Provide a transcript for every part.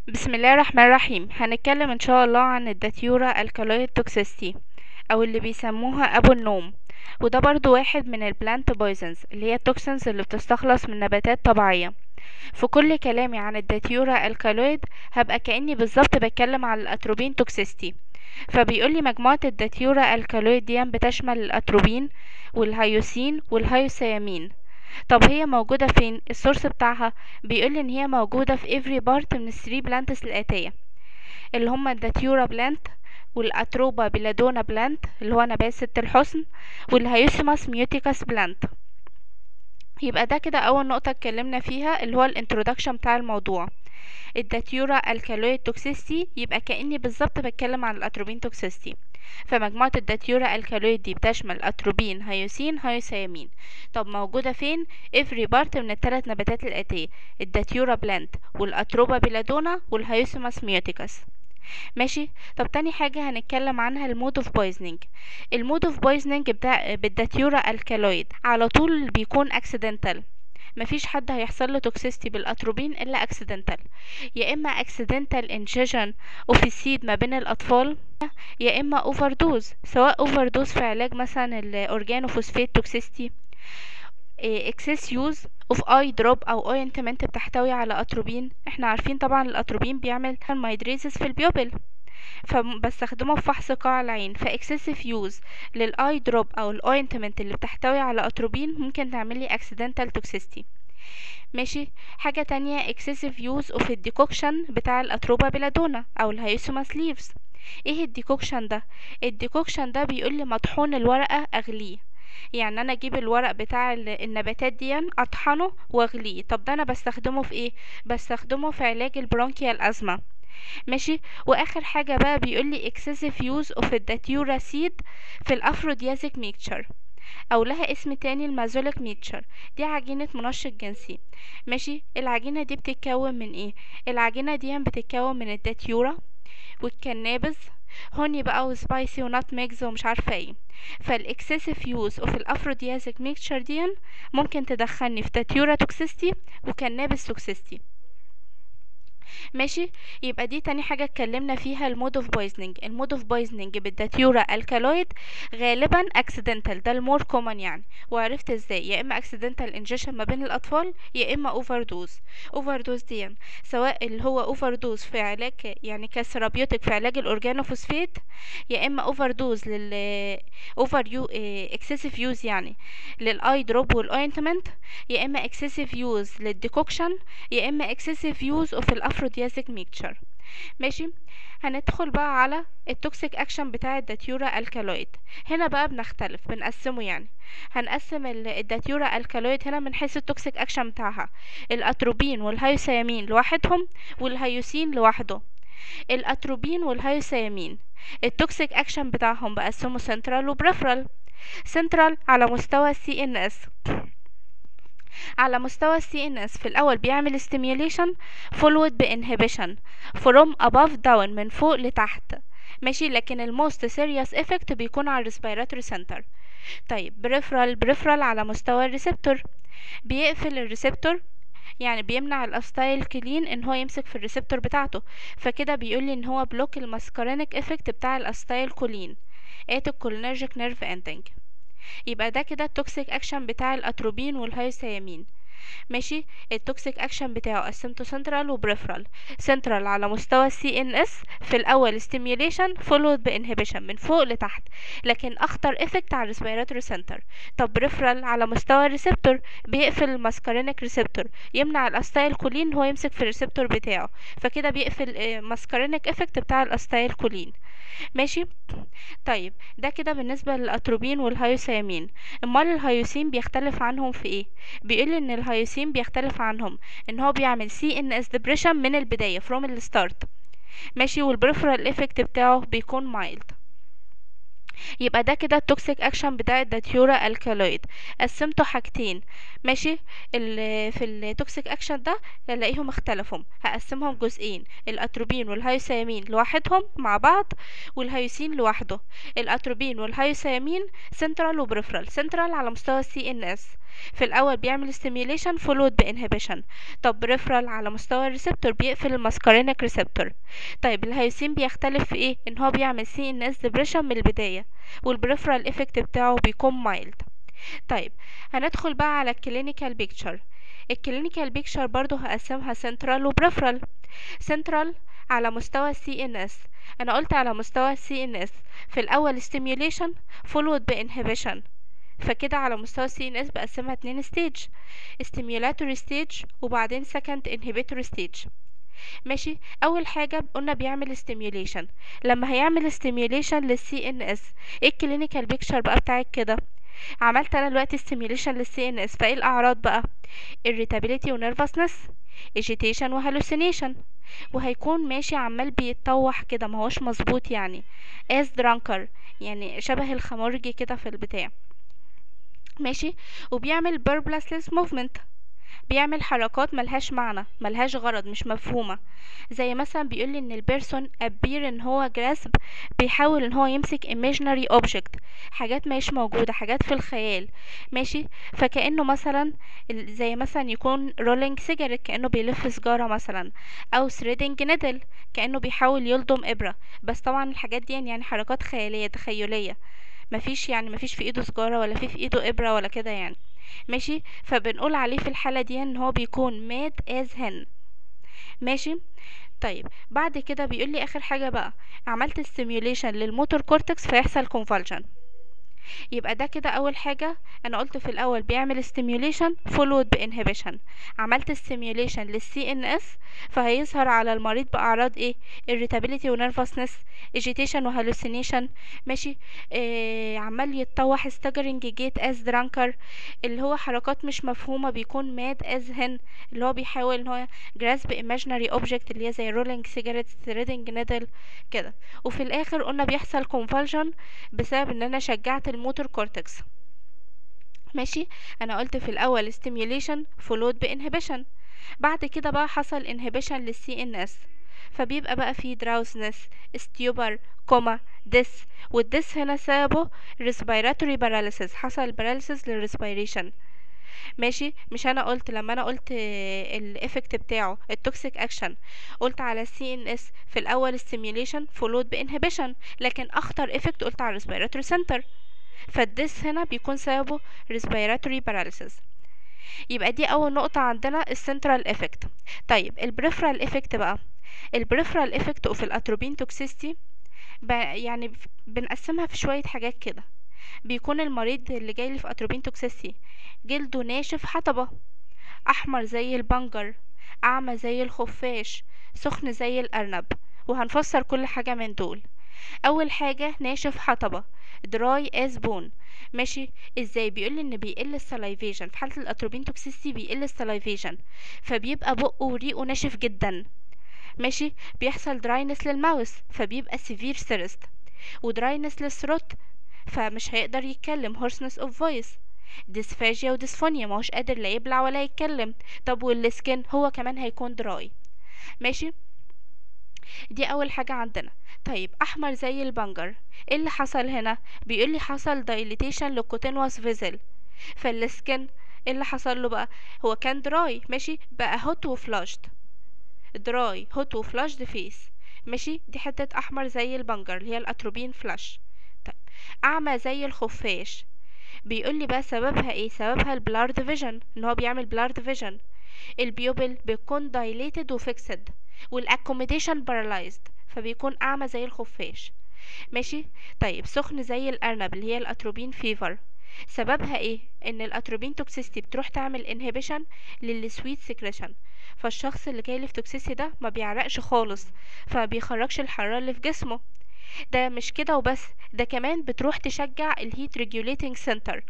بسم الله الرحمن الرحيم هنتكلم ان شاء الله عن الداتيورا الكالويد توكسيستي او اللي بيسموها ابو النوم وده برضو واحد من البلانت بويزنز اللي هي التوكسنز اللي بتستخلص من نباتات طبيعية في كل كلامي عن الداتيورا الكالويد هبقى كأني بالظبط بتكلم عن الاتروبين توكسيستي فبيقولي مجموعة الداتيورا الكالويد دي بتشمل الاتروبين والهيوسين والهيوسيامين طب هي موجودة فين السورس بتاعها بيقول ان هي موجودة في every part من الثري بلانتس الآتية اللي هما الداتيورا بلانت والاتروبا بلادونا بلانت اللي هو نبات ست الحسن والهيوسيماس ميوتيكاس بلانت يبقى ده كده اول نقطة اتكلمنا فيها اللي هو الانترودكشن بتاع الموضوع الداتيورا الكالويد توكسيستي يبقى كأني بالظبط بتكلم عن الاتروبين توكسيستي فمجموعة الداتيورا الكالويد دي بتشمل اتروبين هيوسين هيوسيامين طب موجودة فين every part من الثلاث نباتات الآتية الداتيورا بلانت والاتروبا بلادونا والهيوسيماس ميوتيكاس ماشي طب تاني حاجة هنتكلم عنها المود اوف بويزنينج المود اوف بويزنينج بتاع بالداتيورا الكالويد على طول بيكون اكسيدنتال مفيش حد هيحصل له توكسيستي بالاتروبين الا اكسيدنتال يا اما اكسيدنتال انجيجن اوف السيد ما بين الاطفال يا اما اوفر دوز سواء اوفر دوز في علاج مثلا الاورجانوفوسفيت توكسيستي اكسس يوز اوف اي دروب او اوينتمنت بتحتوي على اتروبين احنا عارفين طبعا الاتروبين بيعمل مايدريزس في البيوبل فبستخدمه في فحص قاع العين فاكسسيف يوز للاي دروب او الاوينتمنت اللي بتحتوي على اتروبين ممكن تعمل لي اكسيدنتال توكسيستي ماشي حاجة تانية excessive use of الديكوكشن بتاع الاتروبا بلادونا او الهيوسوماس ليفز ايه الديكوكشن ده الديكوكشن ده بيقول لي مطحون الورقة اغليه يعني انا اجيب الورق بتاع النباتات دي اطحنه واغليه طب ده انا بستخدمه في ايه بستخدمه في علاج البرونكيال ازمه ماشي واخر حاجه بقى بيقول لي excessive use of الداتيورا سيد في الافروديازيك ميكتشر او لها اسم تاني المازوليك ميكتشر دي عجينة منشط جنسي ماشي العجينة دي بتتكون من ايه العجينة دي بتتكون من الداتيورا والكنابز هوني بقى وسبايسي ونات ميكس ومش عارفه ايه فالاكسسيف يوز اوف الافروديازيك ميكتشر دي ممكن تدخلني في داتيورا توكسيستي وكنابس توكسيستي ماشي يبقى دي تاني حاجة اتكلمنا فيها المود اوف بويزنينج المود اوف بويزنينج بالداتيورا الكالويد غالبا اكسيدنتال ده المور كومن يعني وعرفت ازاي يا اما اكسيدنتال انجيشن ما بين الاطفال يا اما اوفر دوز اوفر دوز دي سواء اللي هو اوفر دوز في علاج يعني كثيرابيوتيك في علاج الاورجانوفوسفيت يا اما اوفر دوز لل اوفر يو اكسسيف يوز يعني للاي دروب والاوينتمنت يا اما اكسسيف يوز للديكوكشن يا اما اكسسيف يوز اوف الافروديازيك ميكتشر ماشي هندخل بقى على التوكسيك اكشن بتاع الداتيورا الكالويد هنا بقى بنختلف بنقسمه يعني هنقسم الداتيورا الكالويد هنا من حيث التوكسيك اكشن بتاعها الاتروبين والهيوسيامين لوحدهم والهيوسين لوحده الاتروبين والهيوسيامين التوكسيك اكشن بتاعهم بقسمه سنترال وبريفرال سنترال على مستوى السي ان اس على مستوى السي ان اس في الاول بيعمل stimulation followed بانهبيشن from above down من فوق لتحت ماشي لكن الموست سيريس افكت بيكون على الريسبيراتوري سنتر طيب بريفرال بريفرال على مستوى الريسبتور بيقفل الريسبتور يعني بيمنع الاستايل كلين ان هو يمسك في الريسبتور بتاعته فكده بيقول لي ان هو بلوك الماسكارينيك افكت بتاع الاستايل كولين ات الكولينرجيك نيرف اندنج يبقى ده كده التوكسيك اكشن بتاع الاتروبين والهيوسيامين ماشي التوكسيك اكشن بتاعه قسمته سنترال وبريفرال سنترال على مستوى السي ان اس في الاول ستيميوليشن فولود بانهبيشن من فوق لتحت لكن اخطر افكت على الريسبيراتوري سنتر طب بريفرال على مستوى الريسبتور بيقفل الماسكارينيك ريسبتور يمنع الاستايل كولين هو يمسك في الريسبتور بتاعه فكده بيقفل ماسكارينيك افكت بتاع الاستايل كولين ماشي طيب ده كده بالنسبه للاتروبين والهيوسيامين امال الهيوسين بيختلف عنهم في ايه بيقول ان الهيوسين بيختلف عنهم ان هو بيعمل سي ان اس ديبريشن من البدايه فروم الستارت ماشي والبريفرال افكت بتاعه بيكون مايلد يبقى ده كده التوكسيك اكشن بتاع الداتيورا الكالويد قسمته حاجتين ماشي في التوكسيك اكشن ده هلاقيهم اختلفوا هقسمهم جزئين الاتروبين والهيوسيامين لوحدهم مع بعض والهيوسين لوحده الاتروبين والهيوسيامين سنترال وبريفرال سنترال على مستوى السي ان اس في الاول بيعمل stimulation followed بانهبيشن طب بريفرال على مستوى الريسبتور بيقفل الماسكارينيك ريسبتور طيب الهيوسين بيختلف في ايه ان هو بيعمل سي ان اس ديبريشن من البدايه والبريفرال افكت بتاعه بيكون مايلد طيب هندخل بقى على الكلينيكال بيكتشر الكلينيكال بيكتشر برضو هقسمها سنترال وبريفرال سنترال على مستوى السي ان اس انا قلت على مستوى السي ان اس في الاول stimulation followed بانهبيشن فكده على مستوى السي ان اس بقسمها اتنين ستيج stimulatory stage وبعدين second inhibitory stage ماشي اول حاجه قلنا بيعمل stimulation لما هيعمل stimulation للسي ان اس ايه الكلينيكال بيكتشر بقى بتاعك كده عملت انا دلوقتي stimulation للسي ان اس فايه الاعراض بقى irritability و nervousness agitation و hallucination وهيكون ماشي عمال بيتطوح كده ما هوش مظبوط يعني as drunker يعني شبه الخمرجي كده في البتاع ماشي وبيعمل purposeless movement بيعمل حركات ملهاش معنى ملهاش غرض مش مفهومة زي مثلا بيقول ان البيرسون ابير ان هو جراسب بيحاول ان هو يمسك imaginary object حاجات مش موجودة حاجات في الخيال ماشي فكأنه مثلا ال- زي مثلا يكون رولينج سيجاريت كأنه بيلف سيجارة مثلا او threading needle كأنه بيحاول يلضم إبرة بس طبعا الحاجات دي يعني حركات خيالية تخيلية مفيش يعني مفيش في ايده سجارة ولا في في ايده إبرة ولا كده يعني ماشي فبنقول عليه في الحالة دي ان هو بيكون مات as hen ماشي طيب بعد كده بيقول لي اخر حاجة بقى عملت stimulation للموتور كورتكس فيحصل convulsion يبقى ده كده اول حاجة انا قلت في الاول بيعمل stimulation followed بinhibition عملت stimulation للسي ان اس فهيظهر على المريض باعراض ايه irritability و nervousness agitation و hallucination ماشي آه عمال يتطوح staggering gait as drunker اللي هو حركات مش مفهومة بيكون mad as hen اللي هو بيحاول ان هو grasp imaginary object اللي هي زي rolling cigarettes threading needle كده وفي الاخر قلنا بيحصل convulsion بسبب ان انا شجعت الموتور كورتكس ماشي انا قلت في الاول stimulation followed بانهبيشن بعد كده بقى حصل inhibition للسي ان اس فبيبقى بقى فيه drowsiness stupor كوما ديس والديس هنا سببه respiratory paralysis حصل paralysis للريسبيريشن ماشي مش انا قلت لما انا قلت الافكت بتاعه التوكسيك اكشن قلت على السي ان اس في الاول stimulation followed بانهبيشن لكن اخطر افكت قلت على الريسبيراتوري سنتر فالديس هنا بيكون سببه respiratory paralysis يبقى دي اول نقطة عندنا السنترال افكت طيب البريفرال افكت بقى البريفرال افكت اوف الاتروبين توكسيستي يعني بنقسمها في شوية حاجات كده بيكون المريض اللي جاي لي في اتروبين توكسيستي جلده ناشف حطبة احمر زي البنجر اعمى زي الخفاش سخن زي الارنب وهنفسر كل حاجة من دول اول حاجة ناشف حطبة دراي از بون ماشي ازاي بيقول ان بيقل السلايفيشن في حالة الاتروبين توكسيستي بيقل السلايفيشن فبيبقى بقه وريقه ناشف جدا ماشي بيحصل دراينس للماوس فبيبقى سيفير سيرست ودراينس للثروت فمش هيقدر يتكلم hoarseness of voice ديسفاجيا وديسفونيا ماهوش قادر لا يبلع ولا يتكلم طب والسكن هو كمان هيكون دراي ماشي دي اول حاجة عندنا طيب احمر زي البنجر ايه اللي حصل هنا بيقول لي حصل دايليتيشن للكوتينواس فيزل فالسكن ايه اللي حصل له بقى هو كان دراي ماشي بقى هوت وفلاشد دراي هوت وفلاشد فيس ماشي دي حتة احمر زي البنجر اللي هي الاتروبين فلاش طيب اعمى زي الخفاش بيقول لي بقى سببها ايه سببها البلارد فيجن ان هو بيعمل بلارد فيجن البيوبل بيكون دايليتد وفيكسد والاكوميديشن بارالايزد فبيكون اعمى زي الخفاش ماشي طيب سخن زي الارنب اللي هي الاتروبين فيفر سببها ايه ان الاتروبين توكسيستي بتروح تعمل انهبيشن للسويت سكريشن فالشخص اللي جاي في توكسيستي ده ما بيعرقش خالص فما بيخرجش الحرارة اللي في جسمه ده مش كده وبس ده كمان بتروح تشجع الهيت ريجوليتنج سنتر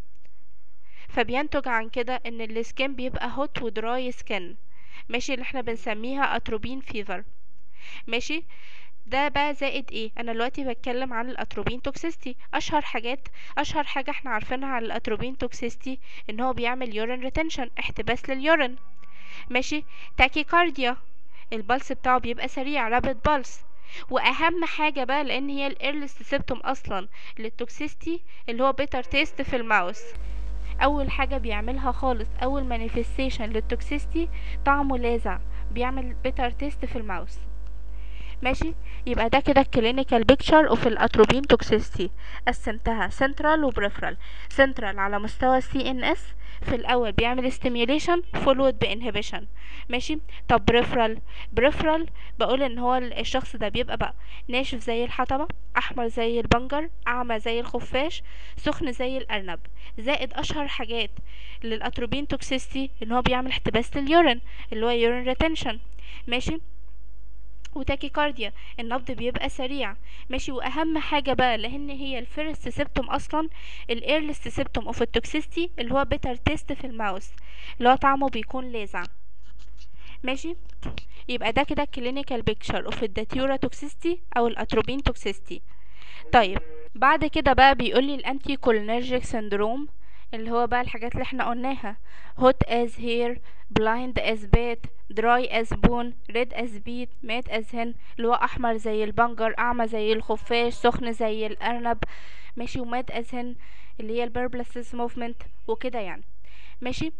فبينتج عن كده ان السكين بيبقى هوت ودراي سكين ماشي اللي احنا بنسميها اتروبين فيفر ماشي ده بقى زائد ايه انا دلوقتي بتكلم عن الاتروبين توكسيستي اشهر حاجات اشهر حاجه احنا عارفينها عن الاتروبين توكسيستي ان هو بيعمل يورين ريتنشن احتباس لليورين ماشي تاكيكارديا البلس بتاعه بيبقى سريع رابid بالس واهم حاجه بقى لان هي الايرلست سيبتوم اصلا للتوكسيستي اللي هو بيتر تيست في الماوس اول حاجه بيعملها خالص اول مانيفستيشن للتوكسيستي طعمه لاذع بيعمل بيتر تيست في الماوس ماشي يبقى ده كده الكلينيكال بيكتشر اوف الاتروبين توكسيستي قسمتها سنترال وبريفرال سنترال على مستوى السي ان اس في الاول بيعمل ستيميوليشن فولود بانهبيشن ماشي طب بريفرال بريفرال بقول ان هو الشخص ده بيبقى بقى ناشف زي الحطبة احمر زي البنجر اعمى زي الخفاش سخن زي الارنب زائد اشهر حاجات للاتروبين توكسيستي ان هو بيعمل احتباس لليورين اللي هو يورين ريتنشن ماشي وتاكيكارديا النبض بيبقى سريع ماشي واهم حاجه بقى لان هي الفيرست سيبتوم اصلا الايرلست سيبتوم اوف التوكسيستي اللي هو بيتر تيست في الماوس اللي هو طعمه بيكون لاذع ماشي يبقى ده كده كلينيكال بيكتشر اوف الداتيورا توكسيستي او الاتروبين توكسيستي طيب بعد كده بقى بيقول لي الانتي كولينرجيك سندروم اللي هو بقى الحاجات اللي احنا قلناها hot as hair blind as bat dry as bone red as beet mad as hen اللي هو احمر زي البنجر اعمى زي الخفاش سخن زي الارنب ماشي وماد as hen اللي هي البربلسس موفمنت وكده يعني ماشي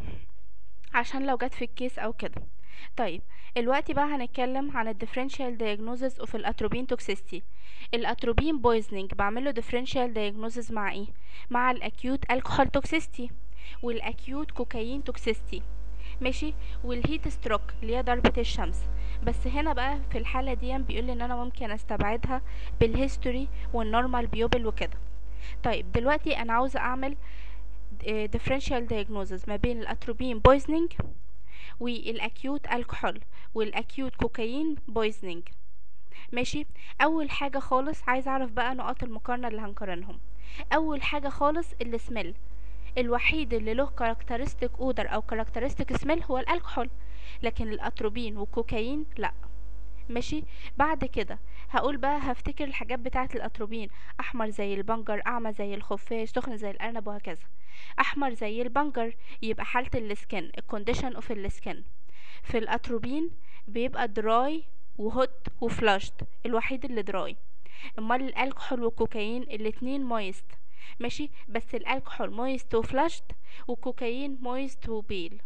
عشان لو جت في الكيس او كده طيب الوقت بقى هنتكلم عن الديفرنشال diagnosis اوف الاتروبين توكسيستي الاتروبين بويزنينج بعمله differential diagnosis مع ايه مع الاكيوت الكحول توكسيستي والاكيوت كوكايين توكسيستي ماشي والهيت ستروك اللي هي ضربة الشمس بس هنا بقى في الحالة دي بيقول لي ان انا ممكن استبعدها بالهيستوري والنورمال بيوبل وكده طيب دلوقتي انا عاوزة اعمل differential diagnosis ما بين الاتروبين بويزنينج والاكيوت الكحول والاكيوت كوكايين بويزنينج ماشي اول حاجه خالص عايز اعرف بقى نقاط المقارنه اللي هنقارنهم اول حاجه خالص السميل الوحيد اللي له كاركترستيك اودر او كاركترستيك سميل هو الكحول لكن الاتروبين والكوكايين لا ماشي بعد كده هقول بقى هفتكر الحاجات بتاعه الاتروبين احمر زي البنجر اعمى زي الخفاش سخن زي الارنب وهكذا احمر زي البنجر يبقى حاله السكن الكونديشن اوف السكن في الاتروبين بيبقى دراي وهوت وفلاشد الوحيد اللي دراي امال الالكحول والكوكايين الاتنين مويست ماشي بس الالكحول مويست وفلاشد والكوكايين مويست وبيل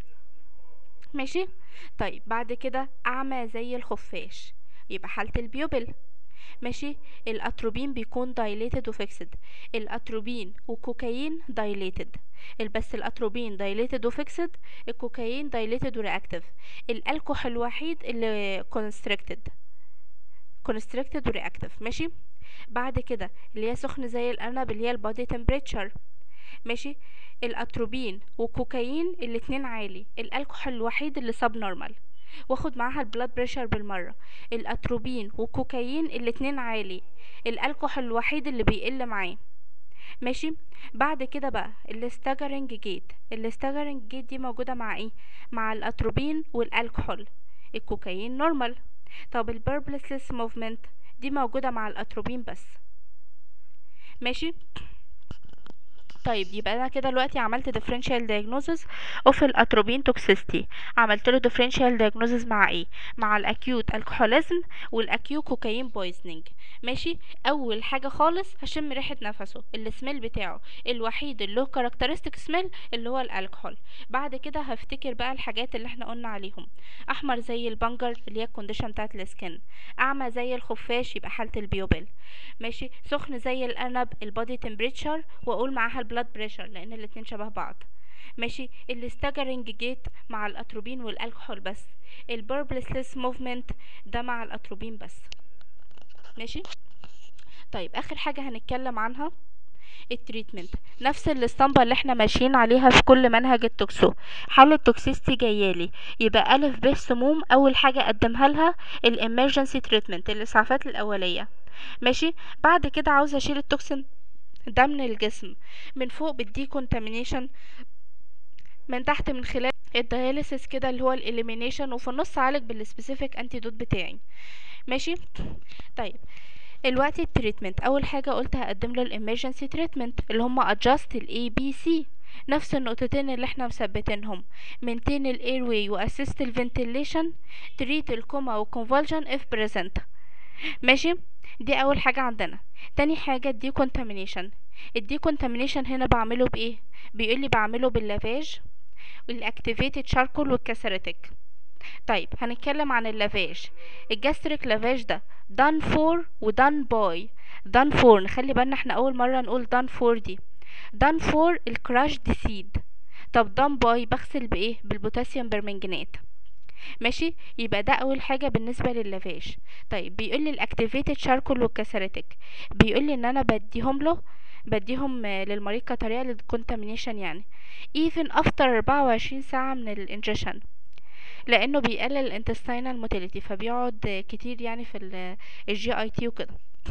ماشي طيب بعد كده اعمى زي الخفاش يبقى حالة البيوبل ماشي الاتروبين بيكون دايليتد وفيكسد الاتروبين والكوكايين دايليتد بس الاتروبين دايليتد وفيكسد الكوكايين دايليتد ورياكتيف الالكحول الوحيد اللي كونستريكتد كونستريكتد ورياكتيف ماشي بعد كده اللي هي سخن زي الارنب اللي هي البادي تمبريتشر ماشي الاتروبين والكوكايين الاتنين عالي الالكحول الوحيد اللي سب نورمال واخد معاها البلاد بريشر بالمره الاتروبين والكوكايين الاتنين عالي الالكحول الوحيد اللي بيقل معاه ماشي بعد كده بقى الاستاجرنج جيت الاستاجرنج جيت دي موجوده مع ايه مع الاتروبين والالكحول الكوكايين نورمال طب البربلسلس موفمنت دي موجوده مع الاتروبين بس ماشي طيب يبقى انا كده دلوقتي عملت differential diagnosis of الاتروبين toxicity عملت له differential diagnosis مع ايه مع الاكيوت الكحوليزم والاكيوت كوكايين بويزنينج ماشي اول حاجه خالص هشم ريحه نفسه السميل بتاعه الوحيد اللي له كاركترستيك سميل اللي هو الالكحول بعد كده هفتكر بقى الحاجات اللي احنا قلنا عليهم احمر زي البنجر اللي هي الكونديشن بتاعت السكن اعمى زي الخفاش يبقى حاله البيوبل ماشي سخن زي الارنب البادي تمبريتشر واقول معاها البلاد بريشر لان الاتنين شبه بعض ماشي الاستاجرنج جيت مع الاتروبين والالكحول بس البربلسلس موفمنت ده مع الاتروبين بس ماشي طيب اخر حاجه هنتكلم عنها التريتمنت نفس الاسطمبة اللي احنا ماشيين عليها في كل منهج التوكسو حالة توكسيستي جايالي يبقى ألف ب سموم أول حاجة أقدمها لها الامرجنسي تريتمنت الإسعافات الأولية ماشي بعد كده عاوزة أشيل التوكسين ده من الجسم من فوق بالدي كونتامينيشن من تحت من خلال الدياليسيس كده اللي هو الاليمينيشن وفي النص عالج بالسبيسيفيك انتيدوت بتاعي ماشي طيب الوقت التريتمنت اول حاجه قلت هقدم له الامرجنسي تريتمنت اللي هم ادجاست الاي بي سي نفس النقطتين اللي احنا مثبتينهم مينتين الاير واي واسيست الفنتيليشن تريت الكوما والكونفولجن اف بريزنت ماشي دي اول حاجه عندنا تاني حاجه دي كونتامينيشن الديكونتامينيشن هنا بعمله بايه بيقول لي بعمله باللافاج والاكتيفيتد شاركول والكاسريتيك طيب هنتكلم عن اللافاج الجاستريك لافاج ده done for و done by done for نخلي بالنا احنا اول مرة نقول done for دي done for الكراش دي سيد طب done by بغسل بايه بالبوتاسيوم برمنجانات ماشي يبقى ده اول حاجه بالنسبه لللافاج طيب بيقول لي الاكتيفيتد شاركول والكاسريتيك بيقول لي ان انا بديهم له بديهم آه، للمريض كطريقه للكونتامينيشن يعني even after 24 ساعه من الانجكشن لانه بيقلل الانتستينال موتيليتي فبيقعد آه، كتير يعني في الجي اي تي وكده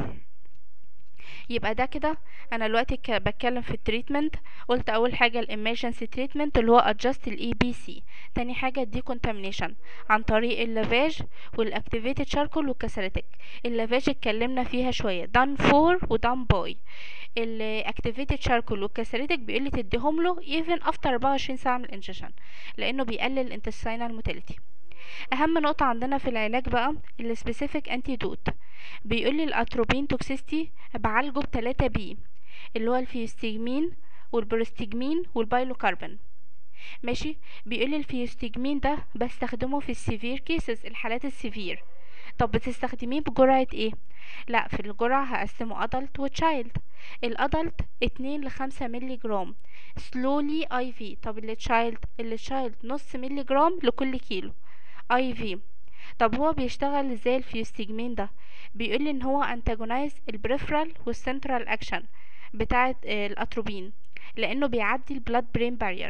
يبقى ده كده انا دلوقتي ك- بتكلم في التريتمنت قلت اول حاجه الامرجنسي تريتمنت اللي هو ادجست الاي بي سي تاني حاجه الديكونتامينيشن عن طريق اللافاج والاكتيفيتد شاركول والكاسريتيك اللافاج اتكلمنا فيها شويه دان فور ودان باي الاكتيفيتد شاركول والكاسريتيك بيقول لي تديهم له even after 24 ساعه من الانجكشن لانه بيقلل الانتستينال موتيليتي اهم نقطه عندنا في العلاج بقى السبيسيفيك انتيدوت بيقول لي الاتروبين توكسيستي بعالجه بتلاتة بي اللي هو الفيوستيجمين والبروستيجمين والبايلوكاربون ماشي بيقول لي الفيوستيجمين ده بستخدمه في السيفير كيسز الحالات السيفير طب بتستخدميه بجرعة ايه لا في الجرعة هقسمه ادلت وتشايلد الادلت اتنين لخمسة ملي جرام سلولي اي في طب التشايلد التشايلد نص ملي جرام لكل كيلو اي في طب هو بيشتغل ازاي الفيوستيجمين ده بيقول لي ان هو انتاجونايز البريفرال والسنترال اكشن بتاعه آه، الاتروبين لانه بيعدي البلاد برين بارير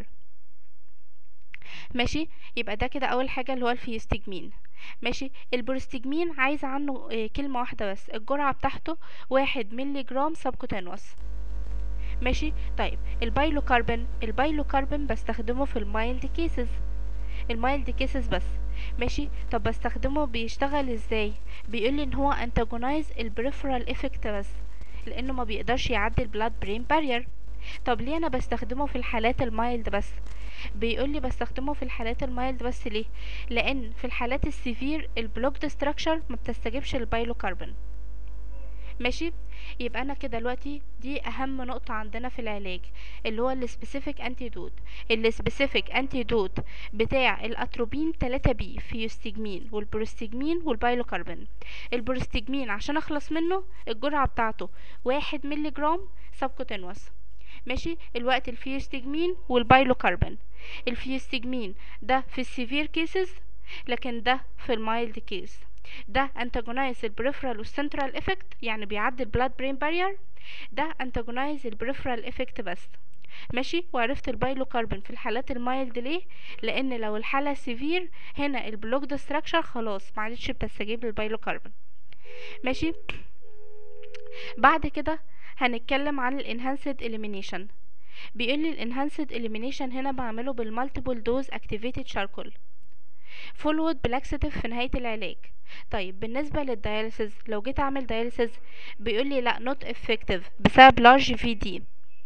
ماشي يبقى ده كده اول حاجه اللي هو الفيوستيجمين ماشي البروستيجمين عايز عنه آه، كلمه واحده بس الجرعه بتاعته واحد ملي جرام سبكوتينوس ماشي طيب البايلوكاربون البايلوكاربون بستخدمه في المايلد كيسز المايلد كيسز بس ماشي طب بستخدمه بيشتغل ازاي بيقول لي ان هو انتاجونايز البريفرال افكت بس لانه ما بيقدرش يعدي البلاد برين بارير طب ليه انا بستخدمه في الحالات المايلد بس بيقول لي بستخدمه في الحالات المايلد بس ليه لان في الحالات السيفير البلوك ستراكشر ما بتستجيبش البايلوكاربون ماشي يبقى انا كده دلوقتي دي اهم نقطة عندنا في العلاج اللي هو السبيسيفيك انتيدوت السبيسيفيك انتيدوت بتاع الاتروبين 3 بي فيوستيجمين والبروستيجمين والبايلوكاربون البروستيجمين عشان اخلص منه الجرعة بتاعته واحد ملي جرام سبكوتينوس ماشي الوقت الفيوستيجمين والبايلوكاربون الفيوستيجمين ده في السيفير كيسز لكن ده في المايلد كيس ده انتاجونايز البريفرال والسنترال افكت يعني بيعدي البلاد برين بارير ده انتاجونايز البريفرال افكت بس ماشي وعرفت البايلوكاربون في الحالات المايلد ليه لان لو الحاله سيفير هنا البلوك ديستراكشر خلاص معلش بتستجيب للبايلوكاربون ماشي بعد كده هنتكلم عن الانهانسد اليمينيشن بيقول لي الانهانسد اليمينيشن هنا بعمله بالمالتيبل دوز اكتيفيتد شاركول فولود بلاكسيتيف في نهايه العلاج طيب بالنسبه للدياليسيس لو جيت اعمل دياليسيس بيقول لي لا نوت افكتيف بسبب لارج في دي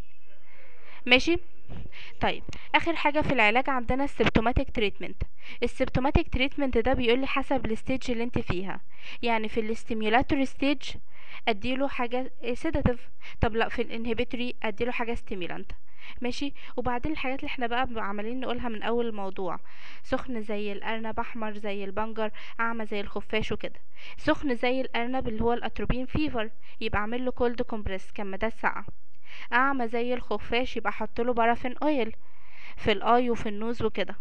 ماشي طيب اخر حاجه في العلاج عندنا السيمتوماتيك تريتمنت السيمتوماتيك تريتمنت ده بيقول لي حسب الستيج اللي انت فيها يعني في الاستيميولاتوري ستيج اديله حاجه سيداتيف طب لا في الانهبيتوري اديله حاجه ستيميلانت ماشي وبعدين الحاجات اللي احنا بقى عمالين نقولها من اول الموضوع سخن زي الارنب احمر زي البنجر اعمى زي الخفاش وكده سخن زي الارنب اللي هو الاتروبين فيفر يبقى اعمل له كولد كومبريس كمادات ساقعه اعمى زي الخفاش يبقى احط له بارافين اويل في الاي وفي النوز وكده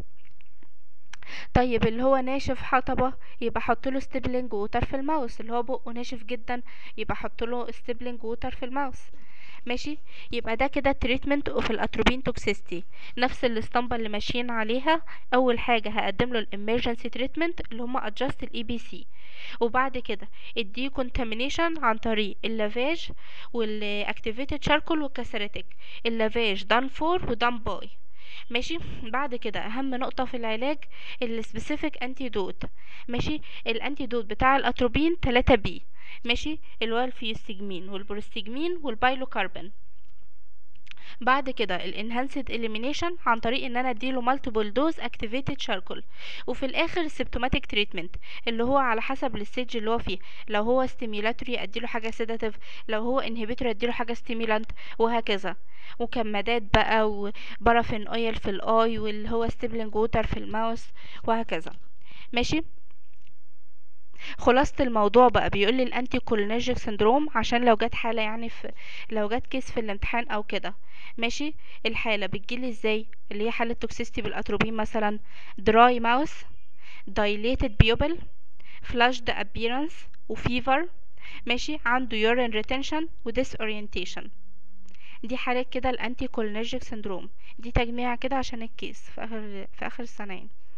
طيب اللي هو ناشف حطبة يبقى احط له ستيبلينج ووتر في الماوس اللي هو بقه ناشف جدا يبقى احط له ستيبلينج ووتر في الماوس ماشي يبقى ده كده تريتمنت اوف الاتروبين توكسيستي نفس الاسطمبه اللي ماشيين عليها اول حاجه هقدم له الامرجنسي تريتمنت اللي هما ادجست الاي بي سي وبعد كده الدي كونتامينيشن عن طريق اللافاج والاكتيفيتد شاركول والكاسريتيك اللافاج دان فور ودان باي ماشي بعد كده اهم نقطه في العلاج السبيسيفيك انتيدوت ماشي الانتيدوت بتاع الاتروبين 3 بي ماشي اللي هو الفيوستيجمين والبروستيجمين والبايلوكاربون بعد كده الانهانسد اليمينيشن عن طريق ان انا اديله مالتيبل دوز اكتيفيتد شاركول وفي الاخر السيمتوماتيك تريتمنت اللي هو على حسب الستيج اللي هو فيه لو هو ستيميلاتوري اديله حاجه سيداتيف لو هو انهبيتور اديله حاجه ستيميلانت وهكذا وكمادات بقى وبارافين اويل في الاي واللي هو ستيبلينج ووتر في الماوس وهكذا ماشي خلاصة الموضوع بقى بيقول لي الانتي كولينرجيك سندروم عشان لو جت حالة يعني في لو جت كيس في الامتحان او كده ماشي الحالة بتجيلي ازاي اللي هي حالة توكسيستي بالاتروبين مثلا دراي ماوس dilated pupil flushed appearance وفيفر ماشي عنده urine retention و disorientation دي حالات كده الانتي كولينرجيك سندروم دي تجميع كده عشان الكيس في اخر في اخر السنة يعني